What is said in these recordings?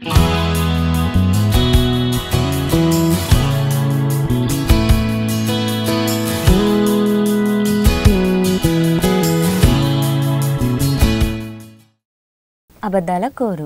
అబద్ధాల కోరు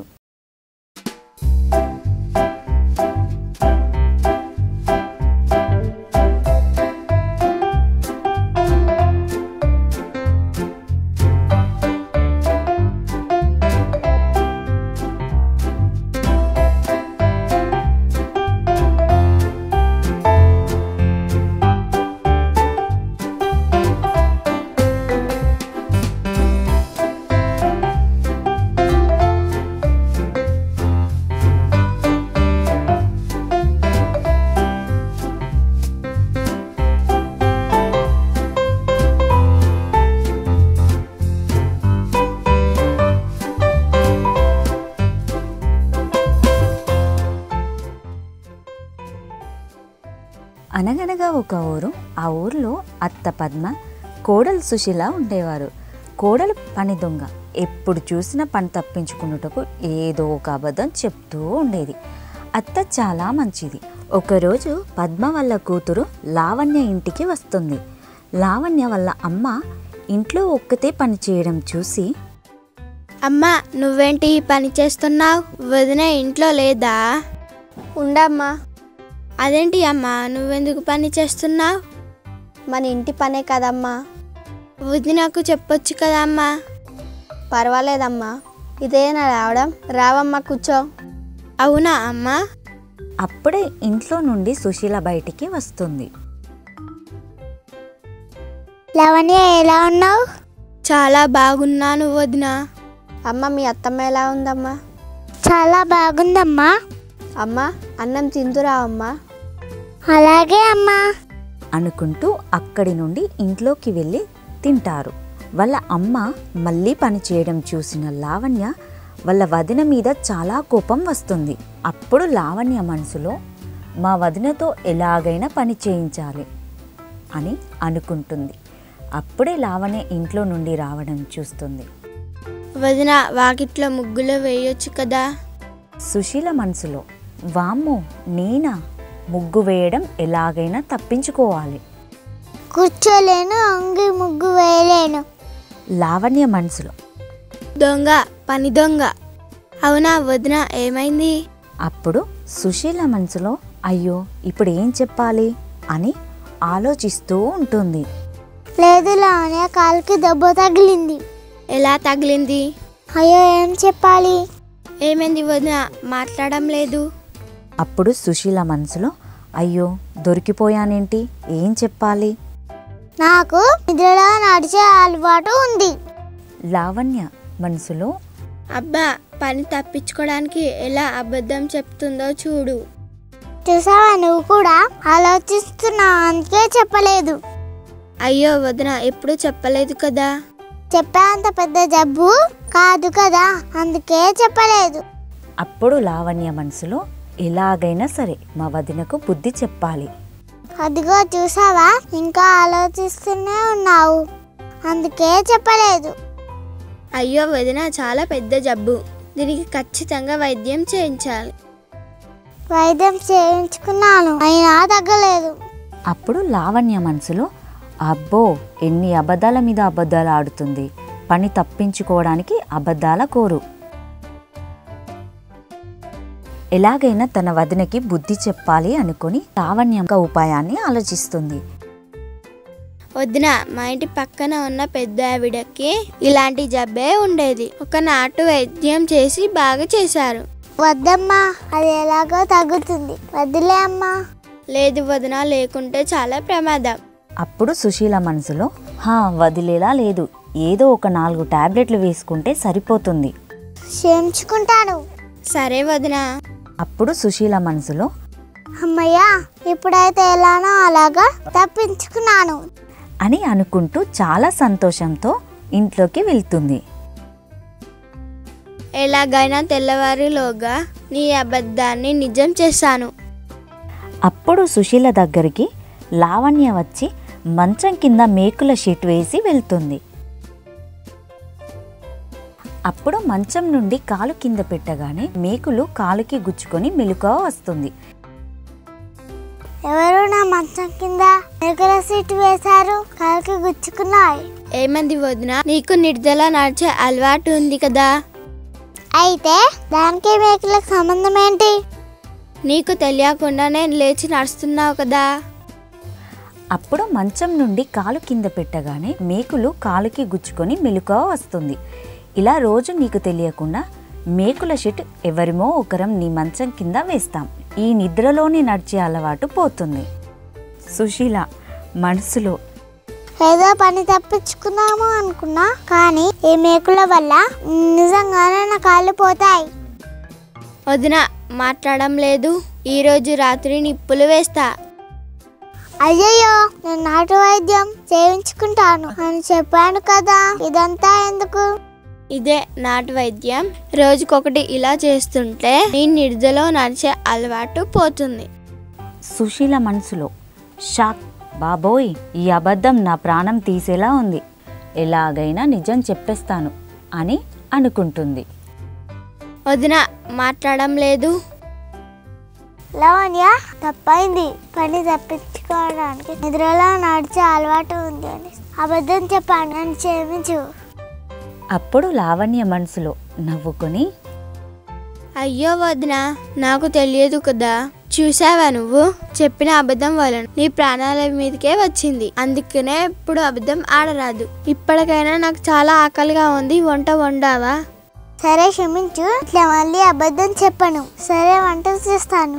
అనగనగా ఒక ఊరు ఆ ఊరిలో అత్త పద్మ కోడలు సుశీల ఉండేవారు కోడలు పని దొంగ ఎప్పుడు చూసినా పని తప్పించుకున్నటకు ఏదో ఒక అబద్ధం చెప్తూ ఉండేది అత్త చాలా మంచిది ఒకరోజు పద్మ వాళ్ళ కూతురు లావణ్య ఇంటికి వస్తుంది లావణ్య వాళ్ళ అమ్మ ఇంట్లో ఒక్కతే పని చేయడం చూసి అమ్మా నువ్వేంటి ఈ పని చేస్తున్నావు వదిన ఇంట్లో లేదా ఉండమ్మా అదేంటి అమ్మా నువ్వెందుకు పని చేస్తున్నావు మన ఇంటి పనే కదమ్మా వదినకు చెప్పొచ్చు కదా అమ్మా పర్వాలేదమ్మా ఇదేనా రావడం రావమ్మా కూర్చో అవునా అమ్మా అప్పుడే ఇంట్లో నుండి సుశీల బయటికి వస్తుంది లవణ్య ఎలా ఉన్నావు చాలా బాగున్నాను వదిన అమ్మ మీ అత్తమ్మ ఎలా ఉందమ్మా చాలా బాగుందమ్మా అమ్మ అన్నం తిందురావమ్మా అలాగే అమ్మా అనుకుంటూ అక్కడి నుండి ఇంట్లోకి వెళ్ళి తింటారు వాళ్ళ అమ్మ మళ్ళీ పని చేయడం చూసిన లావణ్య వాళ్ళ వదిన మీద చాలా కోపం వస్తుంది అప్పుడు లావణ్య మనసులో మా వదినతో ఎలాగైనా పని చేయించాలి అని అనుకుంటుంది అప్పుడే లావణ్య ఇంట్లో నుండి రావడం చూస్తుంది వదిన వాకిట్లో ముగ్గులు వేయొచ్చు కదా సుశీల మనసులో వామ్మో నేనా ముగ్గు వేయడం ఎలాగైనా తప్పించుకోవాలి కూర్చోలేను అంగి ముగ్గు వేయలేను లావణ్య మనసులో దొంగ పని దొంగ అవునా వదిన ఏమైంది అప్పుడు సుశీల మనసులో అయ్యో ఇప్పుడు ఏం చెప్పాలి అని ఆలోచిస్తూ ఉంటుంది లేదు లావణ్య కాలుకి దెబ్బ తగిలింది ఎలా తగిలింది అయ్యో ఏం చెప్పాలి ఏమైంది వదిన మాట్లాడడం లేదు అప్పుడు సుశీల మనసులో అయ్యో దొరికిపోయానేంటి ఏం చెప్పాలి నాకు నిద్రలో నడిచే అలవాటు ఉంది లావణ్య మనసులో అబ్బా పని తప్పించుకోవడానికి ఎలా అబద్ధం చెప్తుందో చూడు చూసావా నువ్వు కూడా ఆలోచిస్తున్నావు అందుకే చెప్పలేదు అయ్యో వదిన ఎప్పుడు చెప్పలేదు కదా చెప్పేంత పెద్ద జబ్బు కాదు కదా అందుకే చెప్పలేదు అప్పుడు లావణ్య మనసులో ఎలాగైనా సరే మా వదినకు బుద్ధి చెప్పాలి అదిగో చూసావా ఇంకా ఆలోచిస్తూనే ఉన్నావు అందుకే చెప్పలేదు అయ్యో వదిన చాలా పెద్ద జబ్బు దీనికి ఖచ్చితంగా వైద్యం చేయించాలి వైద్యం చేయించుకున్నాను అయినా తగ్గలేదు అప్పుడు లావణ్య మనసులో అబ్బో ఎన్ని అబద్ధాల మీద అబద్ధాలు ఆడుతుంది పని తప్పించుకోవడానికి అబద్ధాల కోరు ఎలాగైనా తన వదినకి బుద్ధి చెప్పాలి అనుకుని లావణ్య ఒక ఉపాయాన్ని ఆలోచిస్తుంది వదిన మా ఇంటి పక్కన ఉన్న పెద్ద ఆవిడకి ఇలాంటి జబ్బే ఉండేది ఒక నాటు వైద్యం చేసి బాగా చేశారు వద్దమ్మా అది ఎలాగో తగ్గుతుంది వదిలే అమ్మా లేదు వదిన లేకుంటే చాలా ప్రమాదం అప్పుడు సుశీల మనసులో హా వదిలేలా లేదు ఏదో ఒక నాలుగు టాబ్లెట్లు వేసుకుంటే సరిపోతుంది చేయించుకుంటాను సరే వదిన అప్పుడు సుశీల మనసులో అమ్మయ్యా ఇప్పుడైతే ఎలానో అలాగా తప్పించుకున్నాను అని అనుకుంటూ చాలా సంతోషంతో ఇంట్లోకి వెళ్తుంది ఎలాగైనా తెల్లవారిలోగా నీ అబద్ధాన్ని నిజం చేశాను అప్పుడు సుశీల దగ్గరికి లావణ్య వచ్చి మంచం కింద మేకుల షీట్ వేసి వెళ్తుంది అప్పుడు మంచం నుండి కాలు కింద పెట్టగానే మేకులు కాలుకి గుచ్చుకొని మెలుక వస్తుంది ఎవరు నా మంచం కింద ఎగుర సీట్ వేశారు కాలుకి గుచ్చుకున్నాయి ఏమంది వదిన నీకు నిర్జల నడిచే అలవాటు ఉంది కదా అయితే దానికి మేకులకు సంబంధం ఏంటి నీకు తెలియకుండా నేను లేచి నడుస్తున్నావు కదా అప్పుడు మంచం నుండి కాలు కింద పెట్టగానే మేకులు కాలుకి గుచ్చుకొని మెలుక వస్తుంది ఇలా రోజు నీకు తెలియకుండా మేకుల షీట్ ఎవరిమో ఒకరం నీ మంచం కింద వేస్తాం ఈ నిద్రలోని నడిచే అలవాటు పోతుంది సుశీల మనసులో ఏదో పని తప్పించుకున్నాము అనుకున్నా కానీ ఈ మేకుల వల్ల నిజంగానే నా కాళ్ళు పోతాయి వదిన మాట్లాడడం లేదు ఈరోజు రాత్రి నిప్పులు వేస్తా అయ్యయ్యో నేను నాటు వైద్యం చేయించుకుంటాను అని చెప్పాను కదా ఇదంతా ఎందుకు ఇదే నాటు వైద్యం రోజుకొకటి ఇలా చేస్తుంటే నీ నిర్జలో నడిచే అలవాటు పోతుంది సుశీల మనసులో షాక్ బాబోయ్ ఈ అబద్ధం నా ప్రాణం తీసేలా ఉంది ఎలాగైనా నిజం చెప్పేస్తాను అని అనుకుంటుంది వదిన మాట్లాడడం లేదు లవణ్య తప్పైంది పని తప్పించుకోవడానికి నిద్రలో నడిచే అలవాటు ఉంది అని అబద్ధం చెప్పాను అని క్షమించు అప్పుడు లావణ్య మనసులో నవ్వుకొని అయ్యో వదిన నాకు తెలియదు కదా చూసావా నువ్వు చెప్పిన అబద్ధం వలన నీ ప్రాణాల మీదకే వచ్చింది అందుకనే ఇప్పుడు అబద్ధం ఆడరాదు ఇప్పటికైనా నాకు చాలా ఆకలిగా ఉంది వంట వండావా సరే క్షమించు ఇట్లా మళ్ళీ అబద్ధం చెప్పను సరే వంట చేస్తాను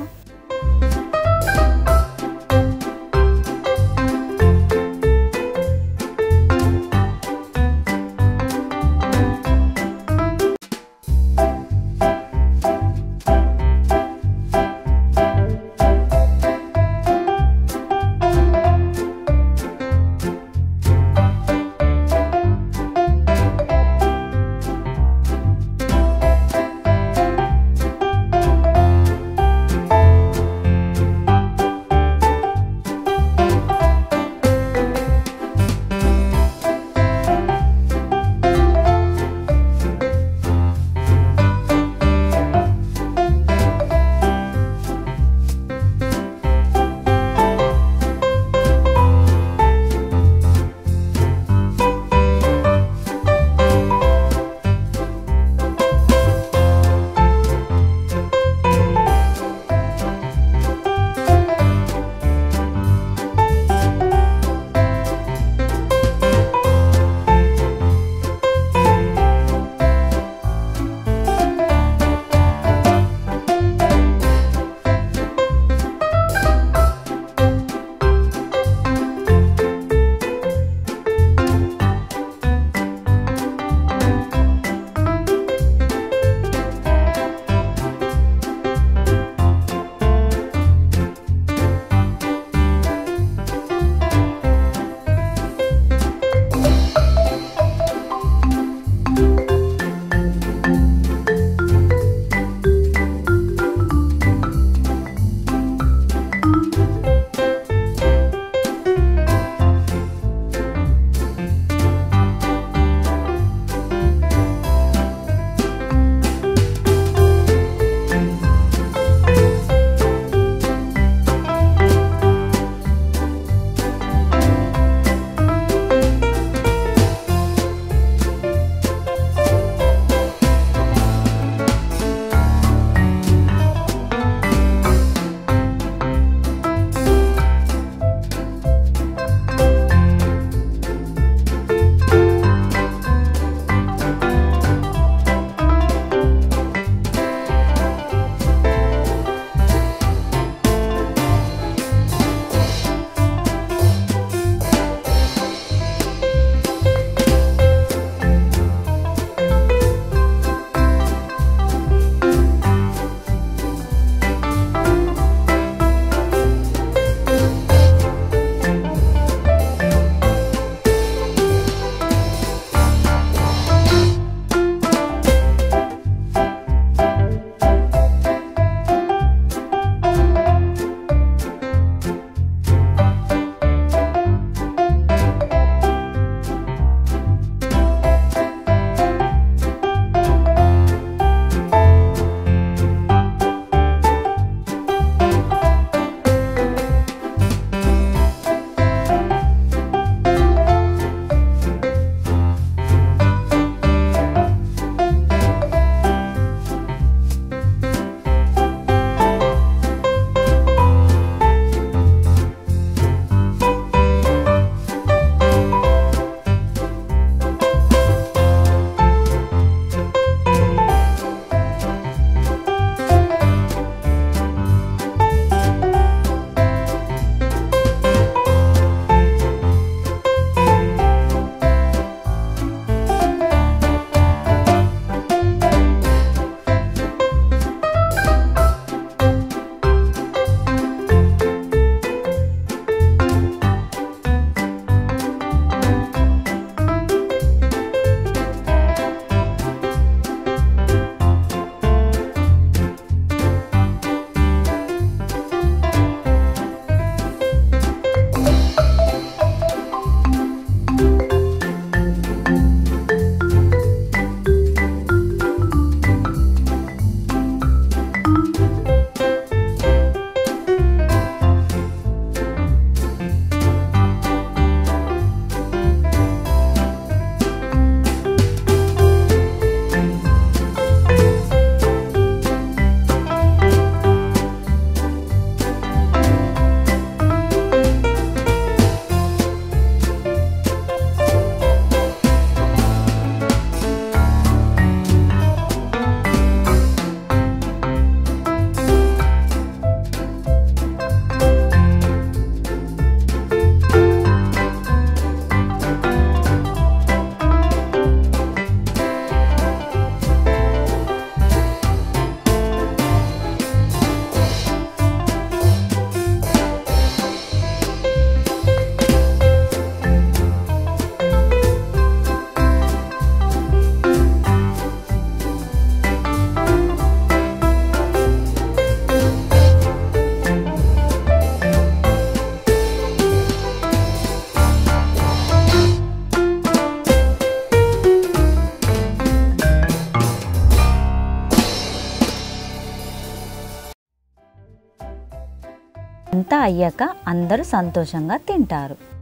అంతా అయ్యాక అందరూ సంతోషంగా తింటారు